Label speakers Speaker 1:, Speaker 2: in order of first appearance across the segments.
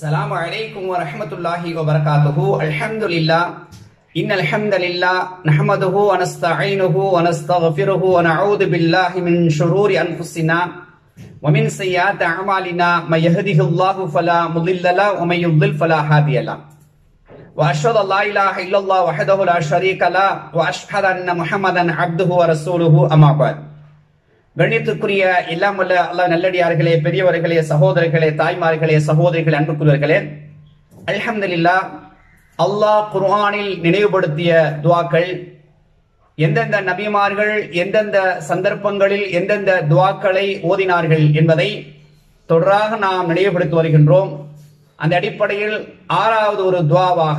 Speaker 1: السلام عليكم ورحمة الله وبركاته الحمد لله إن الحمد لله نحمده ونستعينه ونستغفره ونعوذ بالله من شرور أنفسنا ومن سيئات أعمالنا من يهده الله فلا مضل له ومن يضلل فلا هادي له وأشهد أن لا إله إلا الله وحده لا شريك له وأشهد أن محمدا عبده ورسوله أما بعد கணித்துக்குரிய எல்லாம் வல்ல அல்லாஹ் நல்லடியார்களே பெரியவர்களே சகோதரர்களே தாய்மார்களே சகோதரிகளே அன்புக்குரியவர்களே அல்ஹம்துலில்லாஹ் அல்லாஹ் குர்ஆனில் நினைவுபடுத்திய துவாக்கள் எந்தெந்த நபிமார்கள் எந்தெந்த சந்தர்ப்பங்களில் எந்தெந்த துவாக்களை ஓதினார்கள் என்பதை தொடராக நாம் நினைவுபடுத்தி வருகின்றோம் அந்த அடிப்படையில் ஆறாவது ஒரு துவாவாக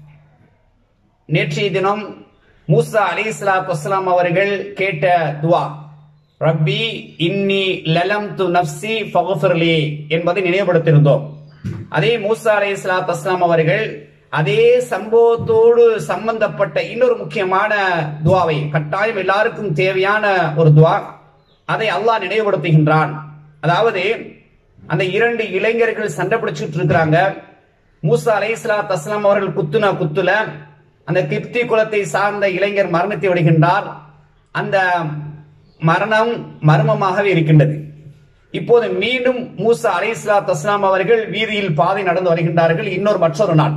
Speaker 1: நேற்றைய தினம் மூசா அலி இஸ்லாத்து வஸ்லாம் அவர்கள் கேட்ட துவா ரப்பி இன்னி லலம் து நப்சி ஃபகுஃபிர்லி என்பதை நினைவுபடுத்தியிருந்தோம் அதே மூசா அலி இஸ்லாத்து வஸ்லாம் அவர்கள் அதே சம்பவத்தோடு சம்பந்தப்பட்ட இன்னொரு முக்கியமான துவாவை கட்டாயம் எல்லாருக்கும் தேவையான ஒரு துவா அதை அல்லாஹ் நினைவுபடுத்துகின்றான் அதாவது அந்த இரண்டு இளைஞர்கள் சண்டை பிடிச்சிட்டு இருக்கிறாங்க மூசா அலை இஸ்லாத் அஸ்லாம் அவர்கள் குத்துன குத்துல அந்த கிப்தி குலத்தை சார்ந்த இளைஞர் மரணத்தை விடுகின்றார் அந்த மரணம் மர்மமாகவே இருக்கின்றது இப்போது மீண்டும் மூசா அலை இஸ்லாத் அஸ்லாம் அவர்கள் வீதியில் பாதை நடந்து வருகின்றார்கள் இன்னொரு மற்றொரு நாள்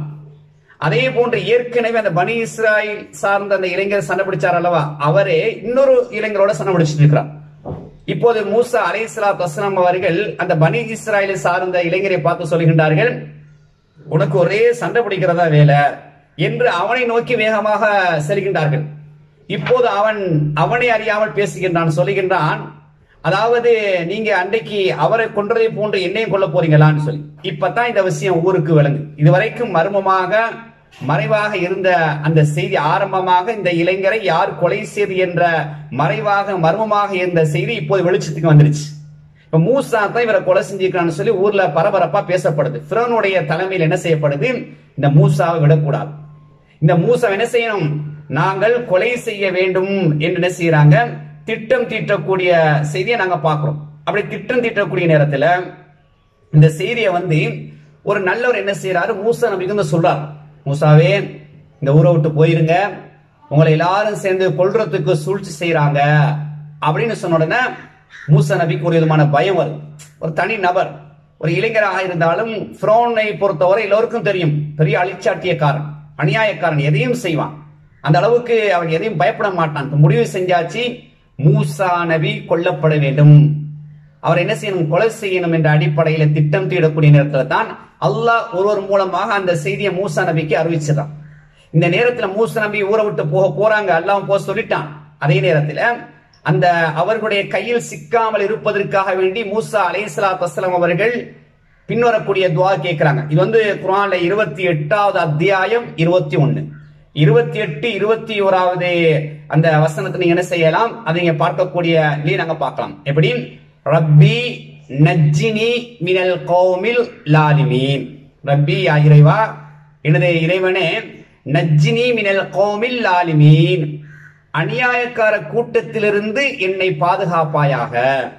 Speaker 1: அதே போன்று ஏற்கனவே அந்த பனி இஸ்ராயில் சார்ந்த அந்த இளைஞர் சண்டை பிடிச்சார் அல்லவா அவரே இன்னொரு இளைஞரோட சண்டை பிடிச்சிட்டு இருக்கிறார் இப்போது மூசா அலை இஸ்லாத் அஸ்லாம் அவர்கள் அந்த பனி இஸ்ராயலை சார்ந்த இளைஞரை பார்த்து சொல்கின்றார்கள் உனக்கு ஒரே சண்டை பிடிக்கிறதா வேலை என்று அவனை நோக்கி வேகமாக செல்கின்றார்கள் இப்போது அவன் அவனை அறியாமல் பேசுகின்றான் சொல்லுகின்றான் அதாவது நீங்க அன்றைக்கு அவரை கொன்றதை போன்று என்னையும் கொல்ல போறீங்களான்னு சொல்லி இப்பதான் இந்த விஷயம் ஊருக்கு விளங்கு இதுவரைக்கும் மர்மமாக மறைவாக இருந்த அந்த செய்தி ஆரம்பமாக இந்த இளைஞரை யார் கொலை செய்து என்ற மறைவாக மர்மமாக இருந்த செய்தி இப்போது வெளிச்சத்துக்கு வந்துருச்சு இப்ப மூசா தான் இவரை கொலை செஞ்சிருக்கான்னு சொல்லி ஊர்ல பரபரப்பா பேசப்படுது பிறனுடைய தலைமையில் என்ன செய்யப்படுது இந்த மூசாவை விடக்கூடாது இந்த மூசா என்ன செய்யணும் நாங்கள் கொலை செய்ய வேண்டும் என்று என்ன செய்யறாங்க திட்டம் தீட்டக்கூடிய செய்தியை நாங்க பார்க்கிறோம் அப்படி திட்டம் தீட்டக்கூடிய நேரத்துல இந்த செய்தியை வந்து ஒரு நல்லவர் என்ன செய்யறாரு மூசா நபிக்கு வந்து சொல்றாரு மூசாவே இந்த ஊரை விட்டு போயிருங்க உங்களை எல்லாரும் சேர்ந்து கொல்றதுக்கு சூழ்ச்சி செய்யறாங்க அப்படின்னு சொன்ன உடனே மூசா நபிக்கு ஒரு விதமான பயம் வரும் ஒரு தனி நபர் ஒரு இளைஞராக இருந்தாலும் ஃப்ரோனை பொறுத்தவரை எல்லோருக்கும் தெரியும் பெரிய அழிச்சாட்டியக்காரன் அநியாயக்காரன் எதையும் செய்வான் அந்த அளவுக்கு அவன் எதையும் பயப்பட மாட்டான் முடிவு செஞ்சாச்சு மூசா நபி கொல்லப்பட வேண்டும் அவர் என்ன செய்யணும் கொலை செய்யணும் என்ற அடிப்படையில திட்டம் தீடக்கூடிய நேரத்தில் தான் அல்லாஹ் ஒருவர் மூலமாக அந்த செய்தியை மூசா நபிக்கு அறிவிச்சிடறான் இந்த நேரத்துல மூசா நபி ஊரை விட்டு போக போறாங்க அல்லாஹ் போக சொல்லிட்டான் அதே நேரத்துல அந்த அவர்களுடைய கையில் சிக்காமல் இருப்பதற்காக வேண்டி மூசா அலைசலாத் அஸ்லாம் அவர்கள் பின்வரக்கூடிய துவா கேட்கிறாங்க இது வந்து குரான்ல இருபத்தி எட்டாவது அத்தியாயம் இருபத்தி ஒன்னு இருபத்தி எட்டு இருபத்தி ஓராவது அந்த வசனத்தை நீங்க என்ன செய்யலாம் அதை நீங்க பார்க்கக்கூடிய நீ நாங்க பார்க்கலாம் எப்படி ரப்பி நஜ்ஜினி மினல் கௌமில் லாலிமீன் ரப்பி யா இறைவா எனது இறைவனே நஜ்ஜினி மினல் கௌமில் லாலிமீன் அநியாயக்கார கூட்டத்திலிருந்து என்னை பாதுகாப்பாயாக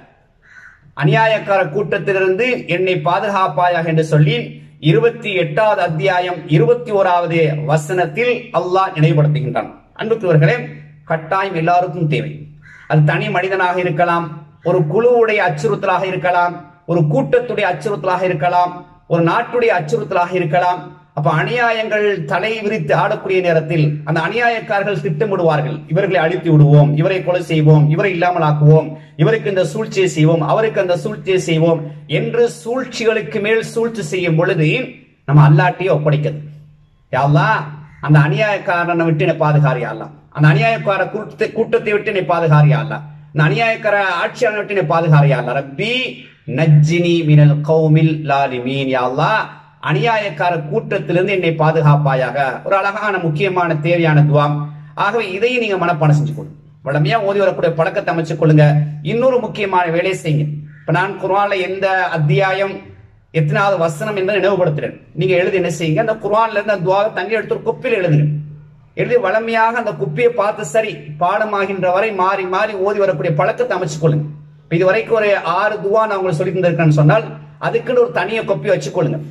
Speaker 1: அநியாயக்கார கூட்டத்திலிருந்து என்னை பாதுகாப்பாயாக என்று சொல்லி இருபத்தி எட்டாவது அத்தியாயம் இருபத்தி ஓராவது வசனத்தில் அல்லாஹ் நினைவுபடுத்துகின்றான் அன்புக்குரியவர்களே கட்டாயம் எல்லாருக்கும் தேவை அது தனி மனிதனாக இருக்கலாம் ஒரு குழுவுடைய அச்சுறுத்தலாக இருக்கலாம் ஒரு கூட்டத்துடைய அச்சுறுத்தலாக இருக்கலாம் ஒரு நாட்டுடைய அச்சுறுத்தலாக இருக்கலாம் அப்ப அநியாயங்கள் தலை விரித்து ஆடக்கூடிய நேரத்தில் அந்த அநியாயக்காரர்கள் திட்டமிடுவார்கள் இவர்களை அழித்து விடுவோம் இவரை கொலை செய்வோம் இவரை இல்லாமல் ஆக்குவோம் இவருக்கு இந்த சூழ்ச்சியை செய்வோம் அவருக்கு அந்த சூழ்ச்சியை செய்வோம் என்று சூழ்ச்சிகளுக்கு மேல் சூழ்ச்சி செய்யும் பொழுது நம்ம அல்லாட்டியே ஒப்படைக்கிறது யாவ்லா அந்த அநியாயக்காரனை விட்டு என்னை பாதுகாரியாலாம் அந்த அநியாயக்கார கூட்டத்தை கூட்டத்தை விட்டு என்னை பாதுகாரியாலா இந்த அநியாயக்கார ஆட்சியாளர் விட்டு என்னை பாதுகாரியாலா ரப்பி நஜ்ஜினி மினல் கௌமில் லாலிமீன் யாவ்லா அநியாயக்கார கூட்டத்திலிருந்து என்னை பாதுகாப்பாயாக ஒரு அழகான முக்கியமான தேவையான துவாம் ஆகவே இதையும் நீங்க மனப்பாடம் செஞ்சு கொள்ளுங்க வளமையா ஓதி வரக்கூடிய பழக்கத்தை அமைச்சு கொள்ளுங்க இன்னொரு முக்கியமான வேலையை செய்யுங்க இப்ப நான் குரான்ல எந்த அத்தியாயம் எத்தனாவது வசனம் என்பதை நினைவுபடுத்துறேன் நீங்க எழுதி என்ன செய்யுங்க அந்த குரான்ல இருந்து அந்த துவாவை தண்ணி எடுத்து ஒரு குப்பியில் எழுதுங்க எழுதி வளமையாக அந்த குப்பியை பார்த்து சரி பாடமாகின்ற வரை மாறி மாறி ஓதி வரக்கூடிய பழக்கத்தை அமைச்சு கொள்ளுங்க இது வரைக்கும் ஒரு ஆறு துவா நான் உங்களுக்கு சொல்லி தந்திருக்கேன்னு சொன்னால் அதுக்குன்னு ஒரு தனிய கொப்பி வச்சுக்கொள்ளுங்க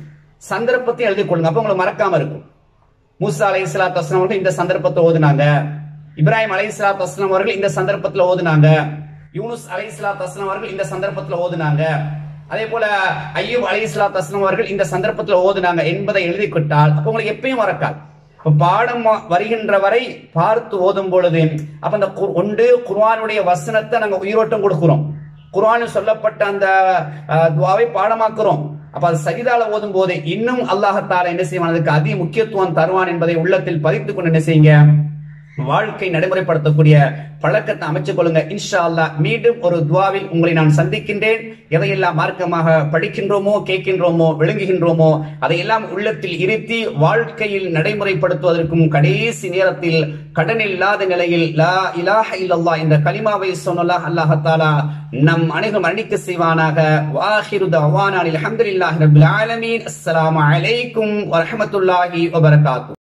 Speaker 1: சந்தர்ப்பத்தையும் எழுதி கொள்ளுங்க அப்ப உங்களுக்கு மறக்காம இருக்கும் மூசா அலை இஸ்லாத் வஸ்லாம் அவர்கள் இந்த சந்தர்ப்பத்தை ஓதுனாங்க இப்ராஹிம் அலை இஸ்லாத் வஸ்லாம் அவர்கள் இந்த சந்தர்ப்பத்தில் ஓதுனாங்க யூனுஸ் அலை இஸ்லாத் வஸ்லாம் அவர்கள் இந்த சந்தர்ப்பத்தில் ஓதுனாங்க அதே போல ஐயூப் அலை இஸ்லாத் வஸ்லாம் அவர்கள் இந்த சந்தர்ப்பத்தில் ஓதுனாங்க என்பதை எழுதி கொட்டால் அப்ப உங்களுக்கு எப்பயும் மறக்காது இப்ப பாடம் வருகின்ற வரை பார்த்து ஓதும் பொழுது அப்ப அந்த கு- ஒன்று குர்ஆனுடைய வசனத்தை நாங்க உயிரோட்டம் கொடுக்கிறோம் குர்ஆனில் சொல்லப்பட்ட அந்த அஹ், துவாவை பாடமாக்குறோம் அப்ப அது சரிதால ஓதும் போது இன்னும் அல்லாஹத்தால என்ன செய்வான் அதுக்கு அதி முக்கியத்துவம் தருவான் என்பதை உள்ளத்தில் பதித்துக் கொண்டு என்ன செய்யுங்க வாழ்க்கை நடைமுறைப்படுத்தக்கூடிய பழக்கத்தை அமைச்சுக் கொள்ளுங்க இன்ஷா அல்லாஹ் மீண்டும் ஒரு துவாவில் உங்களை நான் சந்திக்கின்றேன் எதையெல்லாம் மார்க்கமாக படிக்கின்றோமோ கேட்கின்றோமோ விளங்குகின்றோமோ அதையெல்லாம் உள்ளத்தில் இருத்தி வாழ்க்கையில் நடைமுறைப்படுத்துவதற்கும் கடைசி நேரத்தில் கடன் இல்லாத நிலையில் லா இலாஹ இல்லல்லாஹ் என்ற கலிமாவை சொன்னல்லாஹ் அல்லாஹ் தாலா நம் அனைவரும் மன்னிக்க செய்வானாக வாஹிரு தவானா அல்ஹம்துலில்லாஹி ரப்பில் ஆலமீன் அஸ்ஸலாமு அலைக்கும் வரஹ்மத்துல்லாஹி வபரகாத்துஹு